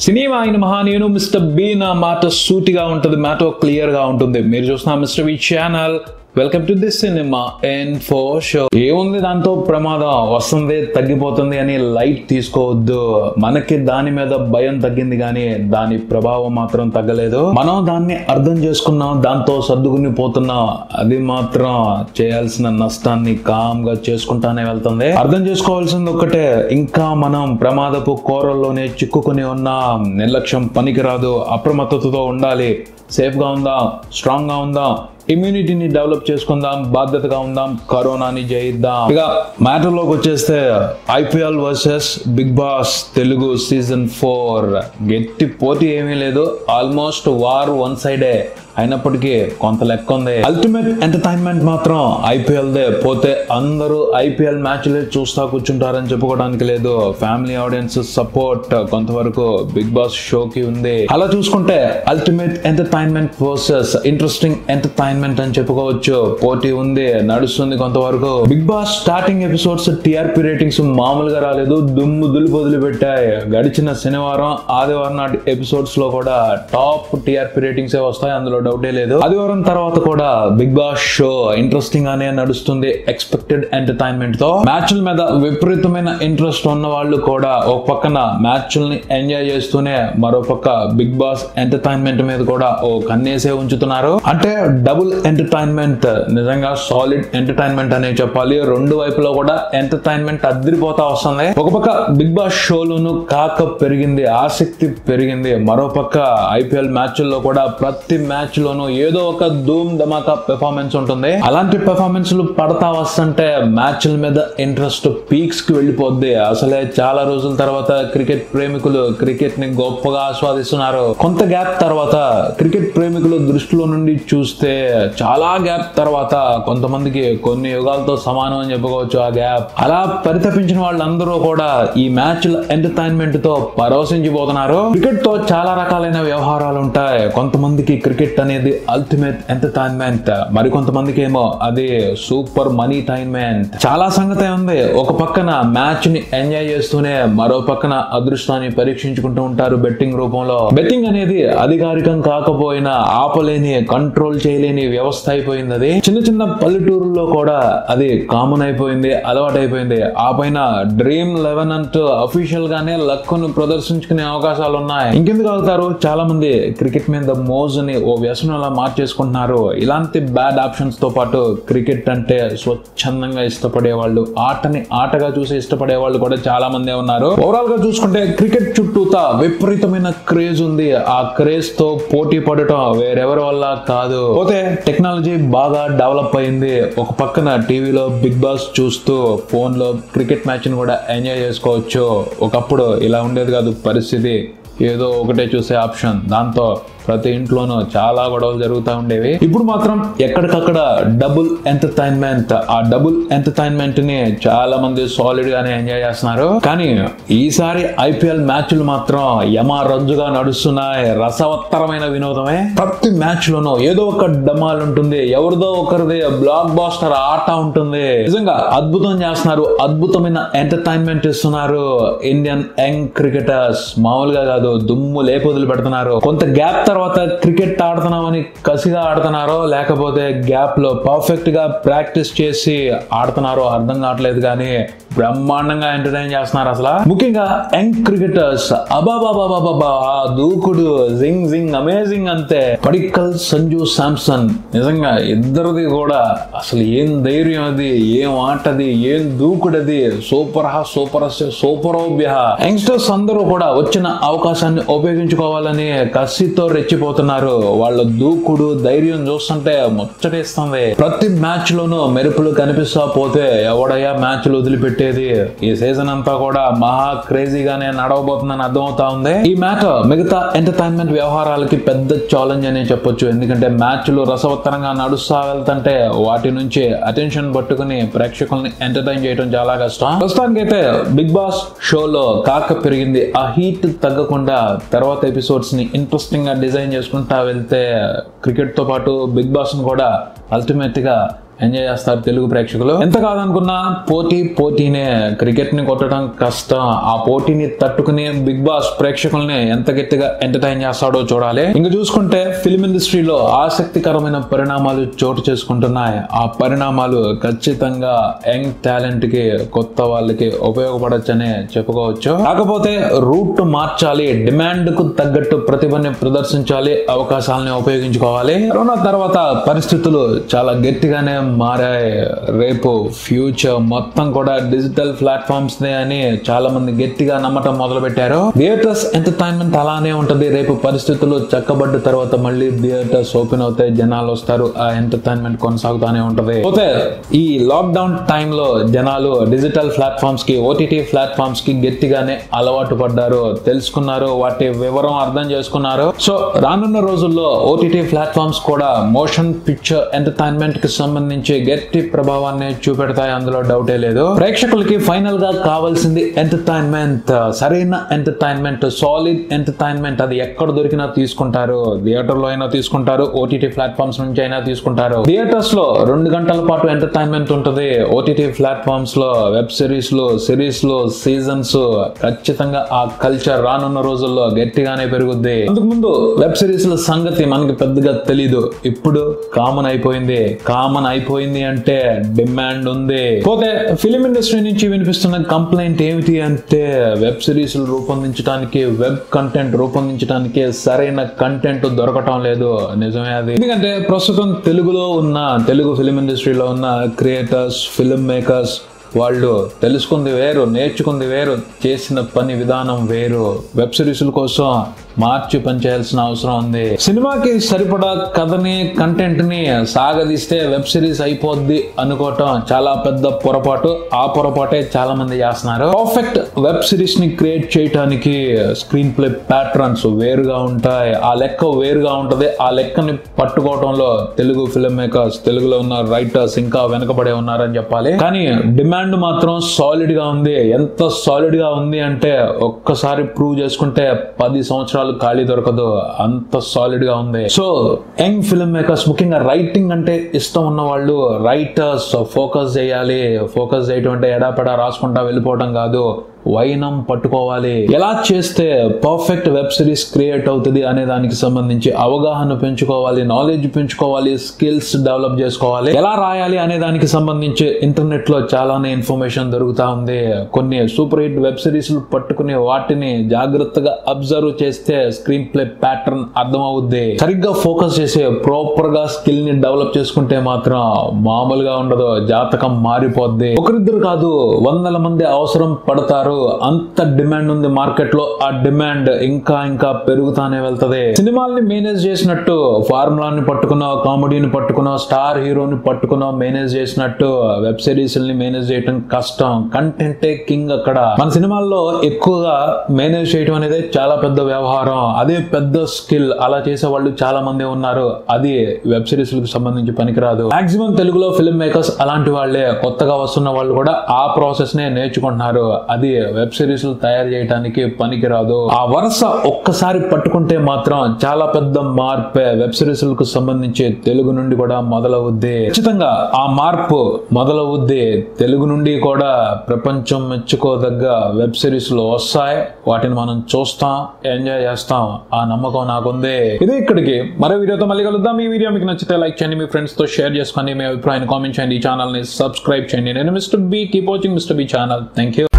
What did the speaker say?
cinema అయిన మహా నేను మిస్టర్ బి నా మాట సూటిగా ఉంటుంది మాట క్లియర్ గా ఉంటుంది మీరు చూసిన mister B channel welcome to this cinema and four show ఏముంది దాంతో ప్రమాదం వస్తుంది తగ్గిపోతుంది అని లైట్ తీసుకోవద్దు మనకి దాని మీద భయం తగ్గింది కానీ దాని ప్రభావం మాత్రం తగ్గలేదు మనం దాన్ని అర్థం చేసుకున్నాం దాంతో సర్దుకుని పోతున్నాం అది మాత్రం చేయాల్సిన నష్టాన్ని కామ్ గా చేసుకుంటానే వెళ్తుంది అర్థం చేసుకోవాల్సింది ఒక్కటే ఇంకా మనం ప్రమాదపు కోరల్లోనే చిక్కుకుని ఉన్నాం నిర్లక్ష్యం పనికిరాదు అప్రమత్తతతో ఉండాలి సేఫ్ గా ఉందాం స్ట్రాంగ్ గా ఉందాం ఇమ్యూనిటీని డెవలప్ చేసుకుందాం బాధ్యతగా ఉందాం కరోనాని జయిద్దాం ఇక మ్యాటర్ లోకి వచ్చేస్తే IPL versus Bigg Boss Telugu season four గట్టి పోటీ ఏమీ లేదు ఆల్మోస్ట్ వార్ వన్ సైడే అయినప్పటికీ కొంత లెక్క ఉంది అల్టిమేట్ ఎంటర్టైన్మెంట్ మాత్రం ఐపీఎల్ దే పోతే అందరూ ఐపీఎల్ మ్యాచ్లే చూస్తా కూర్చుంటారని చెప్పుకోవడానికి లేదు ఫ్యామిలీ ఆడియన్స్ సపోర్ట్ కొంతవరకు బిగ్ బాస్ షోకి ఉంది అలా చూసుకుంటే ultimate entertainment versus interesting entertainment అని చెప్పుకోవచ్చు పోటీ ఉంది నడుస్తుంది కొంతవరకు Bigg Boss starting episodes TRP ratings మామూలుగా రాలేదు దుమ్ము దులుపు వదిలిపెట్టాయి గడిచిన శనివారం ఆదివారం నాటి ఎపిసోడ్స్ లో కూడా టాప్ టీఆర్పీ రేటింగ్స్ వస్తాయి అందులో డౌటే లేదు ఆదివారం తర్వాత కూడా బిగ్ బాస్ షో ఇంట్రెస్టింగ్ గానే నడుస్తుంది ఎక్స్పెక్టెడ్ ఎంటర్టైన్మెంట్ తో మ్యాచ్ల మీద విపరీతమైన ఇంట్రెస్ట్ ఉన్న వాళ్ళు కూడా ఒక పక్కన మ్యాచ్ల్ని ఎంజాయ్ చేస్తూనే మరో పక్క బిగ్ బాస్ ఎంటర్టైన్మెంట్ మీద కూడా ఓ కన్నేసే ఉంచుతున్నారు అంటే డబుల్ ఎంటర్టైన్మెంట్ నిజంగా సాలిడ్ ఎంటర్టైన్మెంట్ అనే చెప్పాలి రెండు వైపులో కూడా ఎంటర్టైన్మెంట్ అద్దరిపోతా వస్తుంది ఒక పక్క బిగ్ బాస్ షోలోను కాక పెరిగింది ఆసక్తి పెరిగింది మరో పక్క ఐపీఎల్ మ్యాచ్ల్లో కూడా ప్రతి మ్యాచ్ లోనూ ఏదో ఒక ధూమ్ ధమాకా పెర్ఫార్మెన్స్ ఉంటుంది అలాంటి పెర్ఫార్మెన్స్లు పడతా వస్తుంటే మ్యాచ్ల మీద ఇంట్రెస్ట్ పీక్స్ కి వెళ్ళిపోద్ది అసలే చాలా రోజుల తర్వాత క్రికెట్ ప్రేమికులు క్రికెట్ ని గొప్పగా ఆస్వాదిస్తున్నారు కొంత గ్యాప్ తర్వాత క్రికెట్ ప్రేమికుల దృష్టిలో నుండి చూస్తే చాలా గ్యాప్ తర్వాత కొంతమందికి కొన్ని యుగాలతో సమానం అని చెప్పుకోవచ్చు ఆ గ్యాప్ అలా పరితపించిన వాళ్ళందరూ కూడా ఈ మ్యాచ్ల ఎంటర్టైన్మెంట్ తో పరవశించిపోతున్నారు క్రికెట్ తో చాలా రకాలైన వ్యవహారాలు ఉంటాయి కొంతమందికి క్రికెట్ అనేది అల్టిమేట్ ఎంటర్టైన్మెంట్ మరి కొంతమందికి ఏమో అది సూపర్ మనీ టైన్మెంట్ చాలా సంగతి ఉంది ఒక పక్కన మ్యాచ్ ని ఎంజాయ్ చేస్తూనే మరో పక్కన అదృష్టాన్ని పరీక్షించుకుంటూ ఉంటారు బెట్టింగ్ రూపంలో బెట్టింగ్ అనేది అధికారికం కాకపోయినా ఆపలేని కంట్రోల్ చేయలేని వ్యవస్థ అయిపోయింది అది చిన్న చిన్న పల్లెటూరుల్లో కూడా అది కామన్ అయిపోయింది అలవాటు అయిపోయింది ఆ పైన డ్రీమ్ లెవెన్ అంటూ అఫీషియల్ గానే లక్కును ప్రదర్శించుకునే అవకాశాలు ఉన్నాయి ఇంకెందుకు అవుతారు చాలా మంది క్రికెట్ మీద మోజుని ఓ వ్యసనంలా మార్చేసుకుంటున్నారు ఇలాంటి బ్యాడ్ ఆప్షన్స్ తో పాటు క్రికెట్ అంటే స్వచ్ఛందంగా ఇష్టపడే వాళ్ళు ఆటని ఆటగా చూసి ఇష్టపడే వాళ్ళు కూడా చాలా మంది ఉన్నారు ఓవరాల్ గా చూసుకుంటే క్రికెట్ చుట్టూతా విపరీతమైన క్రేజ్ ఉంది ఆ క్రేజ్ తో పోటీ పడటం వేరెవరి వల్ల కాదు పోతే టెక్నాలజీ బాగా డెవలప్ అయింది ఒక పక్కన టీవీలో బిగ్ బాస్ చూస్తూ ఫోన్ లో క్రికెట్ మ్యాచ్ ని కూడా ఎంజాయ్ చేసుకోవచ్చు ఒకప్పుడు ఇలా ఉండేది కాదు పరిస్థితి ఏదో ఒకటే చూసే ఆప్షన్ దాంతో ప్రతి ఇంట్లోనూ చాలా గొడవలు జరుగుతూ ఉండేవి ఇప్పుడు మాత్రం ఎక్కడికక్కడ డబుల్ ఎంటర్టైన్మెంట్ ఆ డబుల్ ఎంటర్టైన్మెంట్ ని చాలా మంది సాలిడ్ గానే ఎంజాయ్ చేస్తున్నారు కానీ ఈసారి ఐపీఎల్ మ్యాచ్లు మాత్రం యమా రంజుగా నడుస్తున్నాయి రసవత్తరమైన వినోదమే ప్రతి మ్యాచ్ లోనూ ఏదో ఒక డమాల్ ఉంటుంది ఎవరిదో ఒకరిది బ్లాక్ బాస్టర్ ఆట ఉంటుంది నిజంగా అద్భుతం చేస్తున్నారు అద్భుతమైన ఎంటర్టైన్మెంట్ ఇస్తున్నారు ఇండియన్ యంగ్ క్రికెటర్స్ మామూలుగా కాదు దుమ్ము లేపొదులు పెడుతున్నారు కొంత గ్యాప్ తర్వాత క్రికెట్ ఆడుతున్నామని కసిగా ఆడుతున్నారో లేకపోతే గ్యాప్ లో పర్ఫెక్ట్ గా ప్రాక్టీస్ చేసి ఆడుతున్నారో అర్థం కావట్లేదు కానీ బ్రహ్మాండంగా ఎంటర్టైన్ చేస్తున్నారు అసలు ముఖ్యంగా యంగ్ క్రికెటర్స్ అబాబాబాబాబా దూకుడు జింగ్ జింగ్ అమేజింగ్ అంతే పడిక్కల్ సంజు శాంసన్ నిజంగా ఇద్దరిది కూడా అసలు ఏం ధైర్యం అది ఏం ఆటది ఏం దూకుడది సూపర్ హా సూపర్ సూపరోభ్య యంగ్స్టర్స్ అందరూ కూడా వచ్చిన అవకాశాన్ని ఉపయోగించుకోవాలని కసితో రెచ్చిపోతున్నారు వాళ్ళ దూకుడు ధైర్యం చూస్తుంటే ముచ్చటేస్తుంది ప్రతి మ్యాచ్ లోనూ మెరుపులు కనిపిస్తా పోతే ఎవడయ్యా మ్యాచ్లు వదిలిపెట్టేది ఈ సీజన్ అంతా కూడా మహా క్రేజీగానే నడవబోతుందని అర్థమవుతా ఉంది ఈ మ్యాచ్ మిగతా ఎంటర్టైన్మెంట్ వ్యవహారాలకి పెద్ద ఛాలెంజ్ అనే చెప్పొచ్చు ఎందుకంటే మ్యాచ్లు రసవత్తరంగా నడుస్తా వెళ్తుంటే వాటి నుంచి అటెన్షన్ పట్టుకుని ప్రేక్షకుల్ని ఎంటర్టైన్ చేయడం చాలా కష్టం ప్రస్తుతానికైతే బిగ్ బాస్ షోలో కాక పెరిగింది ఆ హీట్ తగ్గకుండా తర్వాత ఎపిసోడ్స్ ని ఇంట్రెస్టింగ్ గా డిజైన్ చేసుకుంటా వెళ్తే క్రికెట్ తో పాటు బిగ్ బాస్ ని కూడా అల్టిమేట్ గా ఎంజాయ్ చేస్తారు తెలుగు ప్రేక్షకులు ఎంత కాదనుకున్నా పోటీ పోటీనే క్రికెట్ ని కొట్టడం కష్టం ఆ పోటీని తట్టుకుని బిగ్ బాస్ ప్రేక్షకుల్ని ఎంత గట్టిగా ఎంటర్టైన్ చేస్తాడో చూడాలి ఇంకా చూసుకుంటే ఫిల్మ్ ఇండస్ట్రీలో ఆసక్తికరమైన పరిణామాలు చోటు చేసుకుంటున్నాయి ఆ పరిణామాలు ఖచ్చితంగా యంగ్ టాలెంట్ కి కొత్త వాళ్ళకి ఉపయోగపడచ్చని చెప్పుకోవచ్చు కాకపోతే రూట్ మార్చాలి డిమాండ్ కు తగ్గట్టు ప్రతిభని ప్రదర్శించాలి అవకాశాలని ఉపయోగించుకోవాలి కరోనా తర్వాత పరిస్థితులు చాలా గట్టిగానే మారాయి రేపు ఫ్యూచర్ మొత్తం కూడా డిజిటల్ ప్లాట్ఫామ్స్ అని చాలా మంది గట్టిగా నమ్మటం మొదలు పెట్టారు థియేటర్స్ ఎంటర్టైన్మెంట్ అలానే ఉంటది రేపు పరిస్థితులు చక్కబడ్డ తర్వాత మళ్ళీ థియేటర్స్ ఓపెన్ అవుతాయి జనాలు వస్తారు ఆ ఎంటర్టైన్మెంట్ కొనసాగుతానే ఉంటది పోతే ఈ లాక్డౌన్ టైంలో జనాలు డిజిటల్ ప్లాట్ఫామ్స్ కి ఓటీటీ ప్లాట్ఫామ్స్ కి గట్టిగానే అలవాటు పడ్డారు తెలుసుకున్నారు వాటి వివరం అర్థం చేసుకున్నారు సో రానున్న రోజుల్లో ఓటీటీ ప్లాట్ఫామ్స్ కూడా మోషన్ పిక్చర్ ఎంటర్టైన్మెంట్ కి సంబంధించి గట్టి ప్రభావాన్ని చూపెడతాయి అందులో డౌటే లేదు ప్రేక్షకులకి ఫైనల్ గా కావాల్సింది ఎంటర్టైన్మెంట్ సరైన ఎంటర్టైన్మెంట్ సాలిడ్ ఎంటర్టైన్మెంట్ అది ఎక్కడ దొరికినా తీసుకుంటారు థియేటర్ లో అయినా తీసుకుంటారు ఓటీటీ ప్లాట్ఫామ్స్ నుంచి అయినా తీసుకుంటారు థియేటర్స్ లో రెండు గంటల పాటు ఎంటర్టైన్మెంట్ ఉంటుంది ఓటీటీ ప్లాట్ఫామ్స్ లో వెబ్ సిరీస్ లో సిరీస్ లో సీజన్స్ ఖచ్చితంగా ఆ కల్చర్ రానున్న రోజుల్లో గట్టిగానే పెరుగుద్ది అందుకు ముందు వెబ్ సిరీస్ ల సంగతి మనకి పెద్దగా తెలీదు ఇప్పుడు కామన్ అయిపోయింది కామన్ అయిపోయింది అంటే డిమాండ్ ఉంది పోతే ఫిలిం ఇండస్ట్రీ నుంచి వినిపిస్తున్న కంప్లైంట్ ఏమిటి అంటే వెబ్ సిరీస్ రూపొందించడానికి వెబ్ కంటెంట్ రూపొందించడానికి సరైన కంటెంట్ దొరకటం లేదు నిజమే అది ఎందుకంటే ప్రస్తుతం తెలుగులో ఉన్న తెలుగు ఫిలిం ఇండస్ట్రీలో ఉన్న క్రియేటర్స్ ఫిల్మ్ మేకర్స్ వాళ్ళు తెలుసుకుంది వేరు నేర్చుకుంది వేరు చేసిన పని విధానం వేరు వెబ్ సిరీస్ల కోసం మార్చి పనిచేయాల్సిన అవసరం ఉంది సినిమాకి సరిపడా కథని కంటెంట్ ని సాగదీస్తే వెబ్ సిరీస్ అయిపోద్ది అనుకోవటం చాలా పెద్ద పొరపాటు ఆ పొరపాటే చాలా మంది చేస్తున్నారు పర్ఫెక్ట్ వెబ్ సిరీస్ ని క్రియేట్ చేయడానికి స్క్రీన్ ప్లే ప్యాటర్న్స్ వేరుగా ఉంటాయి ఆ లెక్క వేరుగా ఉంటది ఆ లెక్కని పట్టుకోవడంలో తెలుగు ఫిల్మ్ మేకర్స్ తెలుగులో ఉన్న రైటర్స్ ఇంకా వెనకబడే ఉన్నారని చెప్పాలి కానీ డిమాండ్ మాత్రం సాలిడ్ గా ఉంది ఎంత సాలిడ్ గా ఉంది అంటే ఒక్కసారి ప్రూవ్ చేసుకుంటే పది సంవత్సరాలు ఖాళీ దొరకదు అంత సాలిడ్ గా ఉంది సో యంగ్ ఫిల్మ్ మేకర్స్ ముఖ్యంగా రైటింగ్ అంటే ఇష్టం ఉన్న వాళ్ళు రైటర్స్ ఫోకస్ చేయాలి ఫోకస్ చేయటం అంటే ఎడాపెడా రాసుకుంటా వెళ్ళిపోవడం కాదు వైనం పట్టుకోవాలి ఎలా చేస్తే పర్ఫెక్ట్ వెబ్ సిరీస్ క్రియేట్ అవుతుంది అనే దానికి సంబంధించి అవగాహన పెంచుకోవాలి నాలెడ్జ్ పెంచుకోవాలి స్కిల్స్ డెవలప్ చేసుకోవాలి ఎలా రాయాలి అనే దానికి సంబంధించి ఇంటర్నెట్ లో చాలానే ఇన్ఫర్మేషన్ దొరుకుతా ఉంది కొన్ని సూపర్ హిట్ వెబ్ సిరీస్లు పట్టుకుని వాటిని జాగ్రత్తగా అబ్జర్వ్ చేస్తే స్క్రీన్ ప్లే ప్యాటర్న్ అర్థమవుద్ది సరిగ్గా ఫోకస్ చేసి ప్రాపర్ గా స్కిల్ ని డెవలప్ చేసుకుంటే మాత్రం మామూలుగా ఉండదు జాతకం మారిపోద్ది ఒకరిద్దరు కాదు వందల మంది అవసరం పడతారు అంత డిమాండ్ ఉంది మార్కెట్ లో ఆ డిమాండ్ ఇంకా ఇంకా పెరుగుతానే వెళ్తది సినిమాల్ని మేనేజ్ చేసినట్టు ఫార్ములాని పట్టుకున్న కామెడీని పట్టుకున్న స్టార్ హీరోని పట్టుకున్న మేనేజ్ చేసినట్టు వెబ్ సిరీస్ ని మేనేజ్ చేయడం కష్టం కంటెంటే కింగ్ అక్కడ మన సినిమాల్లో ఎక్కువగా మేనేజ్ చేయడం అనేది చాలా పెద్ద వ్యవహారం అదే పెద్ద స్కిల్ అలా చేసే వాళ్ళు చాలా మంది ఉన్నారు అది వెబ్ సిరీస్ లకు సంబంధించి పనికిరాదు మాక్సిమం తెలుగులో ఫిల్మ్ మేకర్స్ అలాంటి వాళ్ళే కొత్తగా వస్తున్న వాళ్ళు కూడా ఆ ప్రాసెస్ నే నేర్చుకుంటున్నారు అది వెబ్ సిరీస్ తయారు చేయడానికి పనికిరాదు ఆ వరుస ఒక్కసారి పట్టుకుంటే మాత్రం చాలా పెద్ద మార్పే వెబ్ సిరీస్ లకు సంబంధించి తెలుగు నుండి కూడా మొదలవుద్ది ఖచ్చితంగా ఆ మార్పు మొదలవుద్ది తెలుగు నుండి కూడా ప్రపంచం మెచ్చుకోదగ్గ వెబ్ సిరీస్ లు వస్తాయి వాటిని మనం చూస్తాం ఎంజాయ్ చేస్తాం ఆ నమ్మకం నాకుంది ఇది ఇక్కడికి మరో వీడియోతో మళ్ళీ కలుద్దాం ఈ వీడియో మీకు నచ్చితే లైక్ చేయండి మీ ఫ్రెండ్స్ తో షేర్ చేసుకోండి మీ అభిప్రాయాన్ని కామెంట్ చేయండి ఈ ఛానల్ ని సబ్స్క్రైబ్ చేయండి నేను mister B keep watching mister B channel thank you